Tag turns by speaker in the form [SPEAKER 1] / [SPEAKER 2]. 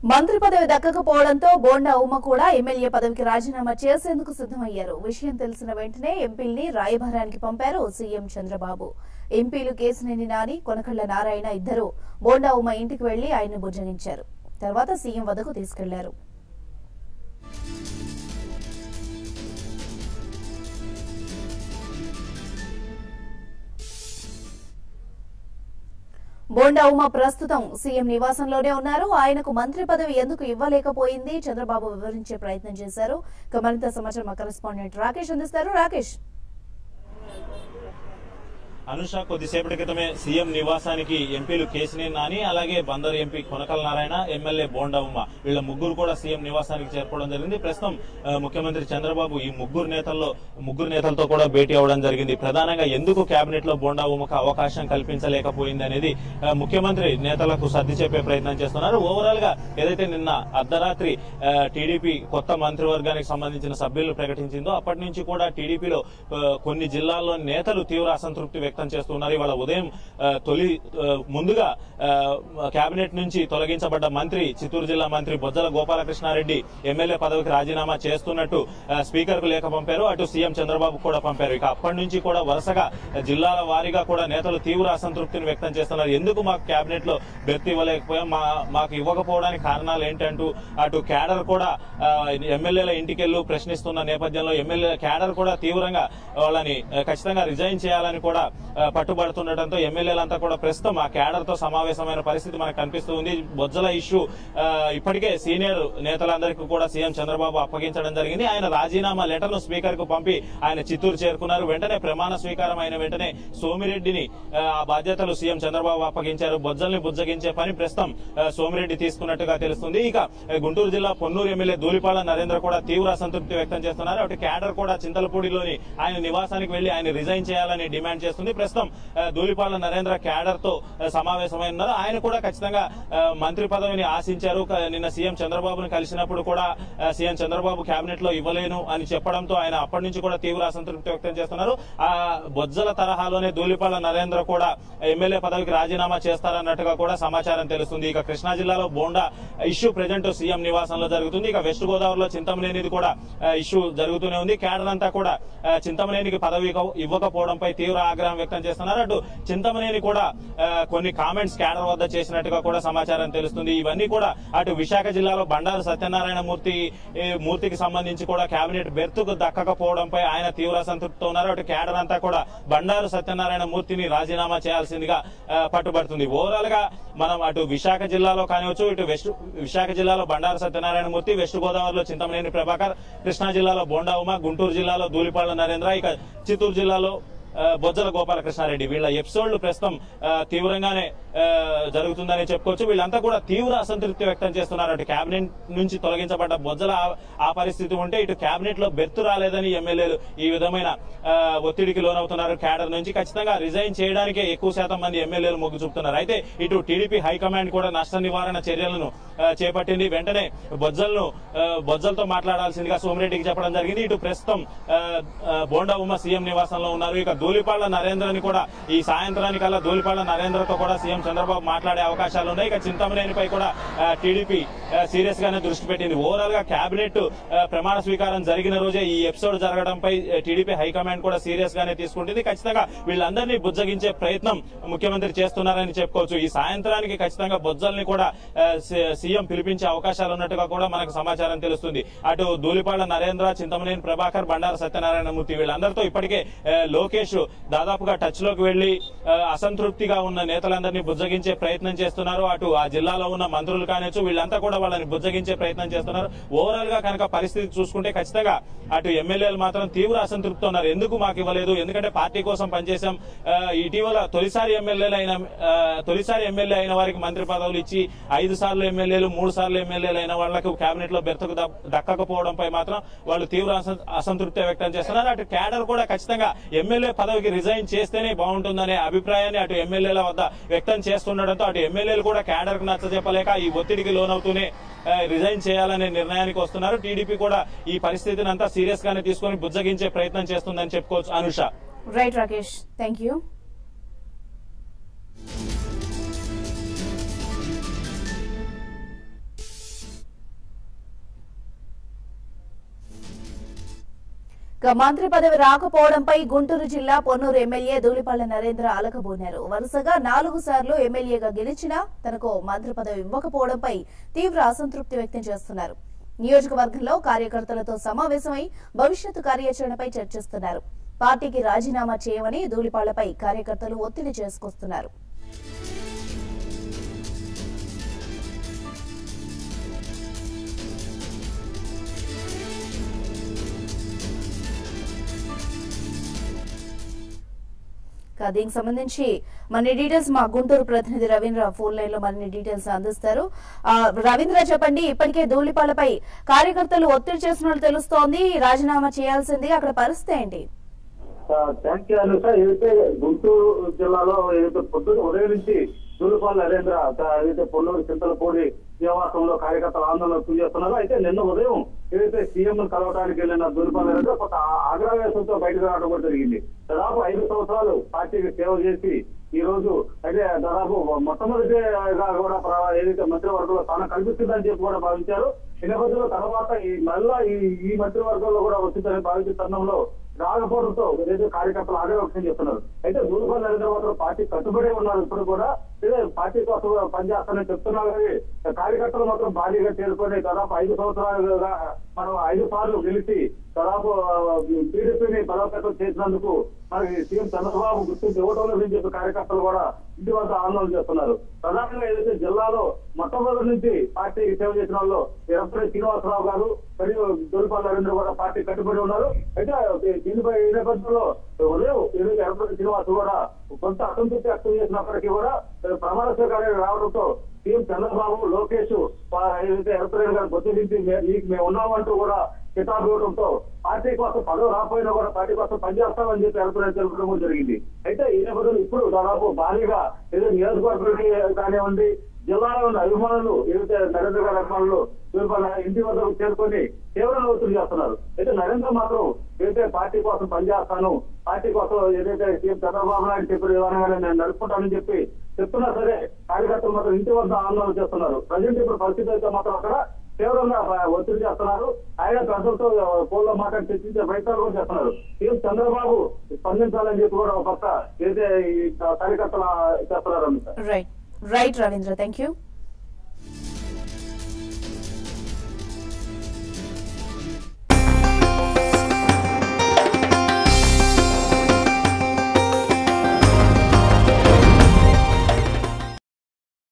[SPEAKER 1] మంత్రి పదవి దక్కకపోవడంతో బోండా ఉమ కూడా ఎమ్మెల్యే పదవికి రాజీనామా చేసేందుకు సిద్ధమయ్యారు విషయం తెలిసిన వెంటనే ఎంపీల్ని రాయభారానికి పంపారు సీఎం చంద్రబాబు ఎంపీలు కేసినేని నాని కొనకళ్ల నారాయణ ఇద్దరు బోండా ఉమ ఇంటికి వెళ్లి ఆయన్ని బుజ్జగించారు తర్వాత సీఎం వద్దకు తీసుకెళ్లారు బోండా ఉమ ప్రస్తుతం సీఎం నివాసంలోనే ఉన్నారు ఆయనకు మంత్రి పదవి ఎందుకు ఇవ్వలేకపోయింది చంద్రబాబు వివరించే ప్రయత్నం చేశారు ఇక మరింత సమాచారం మా కరెస్పాండెంట్ రాకేష్ అందిస్తారు రాకేష్
[SPEAKER 2] అనుష కొద్దిసేపటి క్రితమే సీఎం నివాసానికి ఎంపీలు కేసినేని నాని అలాగే బందర్ ఎంపీ కొనకల నారాయణ ఎమ్మెల్యే బోండమ్మ వీళ్ళ ముగ్గురు కూడా సీఎం నివాసానికి చేరుకోవడం జరిగింది ప్రస్తుతం ఆ, ముఖ్యమంత్రి చంద్రబాబు ఈ ముగ్గురు నేతల్లో ముగ్గురు నేతలతో కూడా భేటీ అవ్వడం జరిగింది ప్రధానంగా ఎందుకు కేబినెట్ లో బోండా ఉమ్మకు అవకాశం కల్పించలేకపోయింది అనేది ఆ, ముఖ్యమంత్రి నేతలకు సర్ది చెప్పే ప్రయత్నం చేస్తున్నారు ఓవరాల్ గా ఏదైతే నిన్న అర్ధరాత్రి టీడీపీ కొత్త మంత్రివర్గానికి సంబంధించిన సభ్యులు ప్రకటించిందో అప్పటి నుంచి కూడా టీడీపీలో కొన్ని జిల్లాల్లో నేతలు తీవ్ర అసంతృప్తి వ్యక్తం చేస్తున్నారు ఇవాళ ఉదయం ఆ, తొలి ఆ, ముందుగా కేబినెట్ నుంచి తొలగించబడ్డ మంత్రి చిత్తూరు జిల్లా మంత్రి బొజ్జల గోపాలకృష్ణారెడ్డి ఎమ్మెల్యే పదవికి రాజీనామా చేస్తున్నట్టు ఆ, స్పీకర్ కు లేఖ పంపారు అటు సీఎం చంద్రబాబు కూడా పంపారు ఇక అప్పటి నుంచి కూడా వరుసగా జిల్లాల వారీగా కూడా నేతలు తీవ్ర అసంతృప్తిని వ్యక్తం చేస్తున్నారు ఎందుకు మాకు కేబినెట్ లో బెర్త్ ఇవ్వలేకపోయాం మా మాకు ఇవ్వకపోవడానికి కారణాలు ఏంటంటూ అటు క్యాడర్ కూడా ఆ, ఎమ్మెల్యేల ఇంటికెళ్ళు ప్రశ్నిస్తున్న నేపథ్యంలో ఎమ్మెల్యే క్యాడర్ కూడా తీవ్రంగా వాళ్ళని ఆ, ఖచ్చితంగా రిజైన్ చేయాలని కూడా ఆ, పట్టుబడుతుండటంతో ఎమ్మెల్యేలంతా కూడా ప్రస్తుతం ఆ క్యాడర్ తో సమావేశమైన పరిస్థితి మనకు కనిపిస్తూ ఉంది బొజ్జల ఇష్యూ ఆ, ఇప్పటికే సీనియర్ నేతలందరికీ కూడా సీఎం చంద్రబాబు అప్పగించడం జరిగింది ఆయన రాజీనామా లెటర్ ను స్పీకర్ కు పంపి ఆయన చిత్తూరు చేరుకున్నారు వెంటనే ప్రమాణ స్వీకారం అయిన వెంటనే సోమిరెడ్డిని ఆ, ఆ బాధ్యతలు సీఎం చంద్రబాబు అప్పగించారు బొజ్జల్ని బుజ్జగించే పని ప్రస్తుతం ఆ, సోమిరెడ్డి తీసుకున్నట్టుగా తెలుస్తుంది ఇక ఆ, గుంటూరు జిల్లా పొన్నూరు ఎమ్మెల్యే ధూళిపాల నరేంద్ర కూడా తీవ్ర అసంతృప్తి వ్యక్తం చేస్తున్నారు అటు క్యాడర్ కూడా చింతలపూడిలోని ఆయన నివాసానికి వెళ్లి ఆయన రిజైన్ చేయాలని డిమాండ్ చేస్తుంది ప్రస్తుతం ఆ, ధూళిపాల నరేంద్ర క్యాడర్ తో ఆ, సమావేశమై ఉన్నారు ఆయన కూడా ఖచ్చితంగా ఆ, మంత్రి పదవిని ఆశించారు క- నిన్న సీఎం చంద్రబాబును కలిసినప్పుడు కూడా ఆ, సీఎం చంద్రబాబు కేబినెట్ లో ఇవ్వలేను అని చెప్పడంతో ఆయన అప్పటి నుంచి కూడా తీవ్ర అసంతృప్తి వ్యక్తం చేస్తున్నారు ఆ బొజ్జల తరహాలోనే ధూళిపాల నరేంద్ర కూడా ఎమ్మెల్యే పదవికి రాజీనామా చేస్తారన్నట్టుగా కూడా సమాచారం తెలుస్తుంది ఇక కృష్ణా జిల్లాలో బోండా ఇష్యూ ప్రజెంట్ సీఎం నివాసంలో జరుగుతుంది ఇక వెస్ట్ గోదావరిలో చింతమనేనిది కూడా ఆ, ఇష్యూ జరుగుతూనే ఉంది క్యాడర్ అంతా కూడా ఆ, చింతమనేనికి పదవి ఇవ్వ- ఇవ్వకపోవడంపై తీవ్ర ఆగ్రహం వ్యక్తం చేస్తున్నారు అటు చింతమనేని కూడా ఆ, కొన్ని కామెంట్స్ క్యాడర్ వద్ద చేసినట్టుగా కూడా సమాచారం తెలుస్తుంది ఇవన్నీ కూడా అటు విశాఖ జిల్లాలో బండారు సత్యనారాయణ మూర్తి ఏ, మూర్తికి సంబంధించి కూడా కేబినెట్ బెర్తుకు దక్కకపోవడంపై ఆయన తీవ్ర అసంతృప్తితో ఉన్నారు అటు క్యాడర్ అంతా కూడా బండారు సత్యనారాయణ మూర్తిని రాజీనామా చేయాల్సిందిగా ఆ, పట్టుబడుతుంది ఓవరాల్ గా మనం అటు విశాఖ జిల్లాలో కానివచ్చు ఇటు వెస్ట్ విశాఖ జిల్లాలో బండారు సత్యనారాయణ మూర్తి వెస్ట్ గోదావరిలో చింతమనేని ప్రభాకర్ కృష్ణా జిల్లాలో బోండా ఉమ గుంటూరు జిల్లాలో ధూళిపాళ్ల నరేంద్ర ఇక చిత్తూరు జిల్లాలో ఆ, బొజ్జల గోపాలకృష్ణారెడ్డి వీళ్ళ ఎపిసోడ్లు ప్రస్తుతం ఆ, తీవ్రంగానే ఆ, జరుగుతుందని చెప్పుకోవచ్చు వీళ్ళంతా కూడా తీవ్ర అసంతృప్తి వ్యక్తం చేస్తున్నారు అటు కేబినెట్ నుంచి తొలగించబడ్డ బొజ్జల ఆ- ఆ పరిస్థితి ఉంటే ఇటు కేబినెట్ లో బెర్తు రాలేదని ఎమ్మెల్యేలు ఈ విధమైన ఆ, ఒత్తిడికి లోనవుతున్నారు క్యాడర్ నుంచి ఖచ్చితంగా రిజైన్ చేయడానికే ఎక్కువ శాతం మంది ఎమ్మెల్యేలు మొగ్గు చూపుతున్నారు అయితే ఇటు టీడీపీ హైకమాండ్ కూడా నష్ట నివారణ చర్యలను ఆ, చేపట్టింది వెంటనే బొజ్జలను ఆ, బొజ్జలతో మాట్లాడాల్సిందిగా సోమిరెడ్డికి చెప్పడం జరిగింది ఇటు ప్రస్తుతం ఆ, ఆ, బోండా ఉమ్మ సీఎం నివాసంలో ఉన్నారు ఇక ధూళిపాళ్ల నరేంద్రని కూడా ఈ సాయంత్రానికల్లా ధూళిపాళ్ల నరేంద్రతో కూడా సీఎం చంద్రబాబు మాట్లాడే అవకాశాలు ఉన్నాయి ఇక చింతమనేనిపై కూడా ఆ, టీడీపీ ఆ, సీరియస్ గానే దృష్టి పెట్టింది ఓవరాల్ గా కేబినెట్ ఆ, ప్రమాణ స్వీకారం జరిగిన రోజే ఈ ఎపిసోడ్ జరగడంపై ఆ, టీడీపీ హైకమాండ్ కూడా సీరియస్ గానే తీసుకుంటుంది ఖచ్చితంగా వీళ్ళందరినీ బుజ్జగించే ప్రయత్నం ముఖ్యమంత్రి చేస్తున్నారని చెప్పుకోవచ్చు ఈ సాయంత్రానికి ఖచ్చితంగా బొజ్జల్ని కూడా ఆ, సి- సీఎం పిలిపించే అవకాశాలు ఉన్నట్టుగా కూడా మనకు సమాచారం తెలుస్తుంది అటు ధూళిపాళ్ల నరేంద్ర చింతమనేని ప్రభాకర్ బండారు సత్యనారాయణ మూర్తి వీళ్ళందరితో ఇప్పటికే ఆ, లోకేష్ దాదాపుగా టచ్ లోకి వెళ్లి ఆ, అసంతృప్తిగా ఉన్న నేతలందరినీ బుజ్జగించే ప్రయత్నం చేస్తున్నారు అటు ఆ జిల్లాలో ఉన్న మంత్రులు కానివచ్చు వీళ్ళంతా కూడా వాళ్ళని బుజ్జగించే ప్రయత్నం చేస్తున్నారు ఓవరాల్ గా కనుక పరిస్థితి చూసుకుంటే ఖచ్చితంగా అటు ఎమ్మెల్యేలు మాత్రం తీవ్ర అసంతృప్తి ఉన్నారు ఎందుకు మాకు ఇవ్వలేదు ఎందుకంటే పార్టీ కోసం పనిచేశాం ఆ, ఇటీవల తొలిసారి ఎమ్మెల్యేలు అయిన ఆ, తొలిసారి ఎమ్మెల్యే అయిన వారికి మంత్రి పదవులు ఇచ్చి ఐదు సార్లు ఎమ్మెల్యేలు మూడు సార్లు ఎమ్మెల్యేలు అయిన వాళ్లకు కేబినెట్ లో బెర్తకు ద- దక్కకపోవడంపై మాత్రం వాళ్ళు తీవ్ర అస- అసంతృప్తి వ్యక్తం చేస్తున్నారు అటు క్యాడర్ కూడా ఖచ్చితంగా ఎమ్మెల్యే పదవికి రిజైన్ చేస్తేనే బాగుంటుందనే అభిప్రాయాన్ని అటు ఎమ్మెల్యేల వద్ద వ్యక్తం చేస్తుండటంతో అటు ఎమ్మెల్యేలు కూడా క్యాడర్ కు నచ్చజెప్పలేక ఈ ఒత్తిడికి లోనవుతూనే ఆ, రిజైన్ చేయాలనే నిర్ణయానికి వస్తున్నారు టీడీపీ కూడా ఈ పరిస్థితిని అంతా సీరియస్ గానే తీసుకొని బుజ్జగించే ప్రయత్నం చేస్తుందని చెప్పుకోవచ్చు Anusha
[SPEAKER 1] right Rakesh thank you ఇక మంత్రి పదవి రాకపోవడంపై గుంటూరు జిల్లా పొన్నూరు ఎమ్మెల్యే ధూళిపల్ల నరేంద్ర అలకబోనారు వరుసగా నాలుగు సార్లు ఎమ్మెల్యేగా గెలిచినా తనకు మంత్రి పదవి ఇవ్వకపోవడంపై తీవ్ర అసంతృప్తి వ్యక్తం చేస్తున్నారు నియోజకవర్గంలో కార్యకర్తలతో సమావేశమై భవిష్యత్తు కార్యాచరణపై చర్చిస్తున్నారు పార్టీకి రాజీనామా చేయమని ధూళిపాళ్లపై కార్యకర్తలు ఒత్తిడి చేసుకొస్తున్నారు ఇక దీనికి సంబంధించి మన డీటెయిల్స్ మా గుంటూరు ప్రతినిధి రవీంద్ర ఫోన్ లైన్ లో మరిన్ని డీటెయిల్స్ అందిస్తారు ఆ, రవీంద్ర చెప్పండి ఇప్పటికే ధూళిపాలపై కార్యకర్తలు ఒత్తిడి చేస్తున్నట్లు తెలుస్తోంది రాజీనామా చేయాల్సింది అక్కడ పరిస్థితి ఏంటి
[SPEAKER 3] థ్యాంక్ యూ అనుష ఏదైతే గుంటూరు జిల్లాలో ఏదైతే పొద్దున ఉదయం నుంచి దూరుపాల్ నరేంద్ర త- ఏదైతే పొన్నూరు చింతలపూడి నివాసంలో కార్యకర్తలు ఆందోళన వ్యక్తం చేస్తున్నారో అయితే నిన్న ఉదయం ఏదైతే సీఎం కలవడానికి వెళ్ళిన దూరుపాల్ నరేంద్ర కొంత ఆ- ఆగ్రహవేశంతో బయటకు రావడం కూడా జరిగింది దాదాపు ఐదు సంవత్సరాలు పార్టీకి సేవ చేసి ఈ రోజు అయితే దాదాపు మొట్టమొదటిగా కూడా ప్ర- ఏదైతే మంత్రివర్గంలో స్థానం కల్పిస్తుందని చెప్పి కూడా భావించారు ఈ నేపథ్యంలో తర్వాత ఈ మళ్ళా ఈ ఈ మంత్రివర్గంలో కూడా వచ్చిందని భావించిన తరుణంలో రాకపోవడంతో ఏదైతే కార్యకర్తలు ఆగ్రహం వ్యక్తం చేస్తున్నారు అయితే దూరుపాల్ నరేంద్ర మాత్రం పార్టీ కట్టుబడి ఉన్నారు ఇప్పుడు కూడా ఇదే పార్టీ కోసం పనిచేస్తానని చెప్తున్నారు కానీ కార్యకర్తలు మాత్రం భారీగా చేరుకొని దాదాపు ఐదు సంవత్సరాలుగా మనం ఐదు సార్లు గెలిచి దాదాపు టీడీపీని బలోపేతం చేసినందుకు మనకి సీఎం చంద్రబాబు గుర్తింపు ఇవ్వడం లేదని చెప్పి కార్యకర్తలు కూడా ఇంటి వద్ద ఆందోళన చేస్తున్నారు ప్రధానంగా ఏదైతే జిల్లాలో మొట్టమొదటి నుంచి పార్టీకి సేవ చేసిన వాళ్ళు ఎరపతి శ్రీనివాసరావు గారు మరియు దొరిపాల్ నరేంద్ర కూడా పార్టీ కట్టుబడి ఉన్నారు అయితే దీనిపై ఈ నేపథ్యంలో ఉదయం ఏదైతే ఎరపతి శ్రీనివాస్ కూడా కొంత అసంతృప్తి వ్యక్తం చేసినప్పటికీ కూడా ప్రమాణ స్వీకారం రావడంతో సీఎం చంద్రబాబు లోకేష్ వా- ఏదైతే ఎరపతి గారు బొత్తిరించి మీకు మేము ఉన్నామంటూ కూడా కితాబు ఇవ్వడంతో పార్టీ కోసం పదవి రాకపోయినా కూడా పార్టీ కోసం పనిచేస్తామని చెప్పి ఎరపతి తెలపడం కూడా జరిగింది అయితే ఈ నేపథ్యంలో ఇప్పుడు దాదాపు భారీగా ఏదో నియోజకవర్గానికి కానివ్వండి జిల్లాలో ఉన్న అభిమానులు ఏదైతే నరేంద్ర గారి అభిమానులు వీళ్ళ ఇంటి వద్దకు చేరుకొని తీవ్రంగా ఒత్తిడి చేస్తున్నారు అయితే నరేంద్ర మాత్రం ఏదైతే పార్టీ కోసం పనిచేస్తాను పార్టీ కోసం ఏదైతే సీఎం చంద్రబాబు నాయుడు చెప్పిన విధానంగానే నేను నడుపుకుంటానని చెప్పి చెప్తున్నా సరే కార్యకర్తలు మాత్రం ఇంటి వద్ద ఆందోళన చేస్తున్నారు ప్రజెంట్ ఇప్పుడు పరిస్థితి అయితే మాత్రం అక్కడ తీవ్రంగా ఒత్తిడి చేస్తున్నారు ఆయన ప్రజలతో ఫోన్లో మాట్లాడి చర్చించే ప్రయత్నాలు కూడా చేస్తున్నారు సీఎం చంద్రబాబు స్పందించాలని చెప్పి కూడా ఒక పక్క ఏదైతే ఈ కార్యకర్తలు చేస్తున్నారు అన్నమాట
[SPEAKER 1] right right Ravindra thank you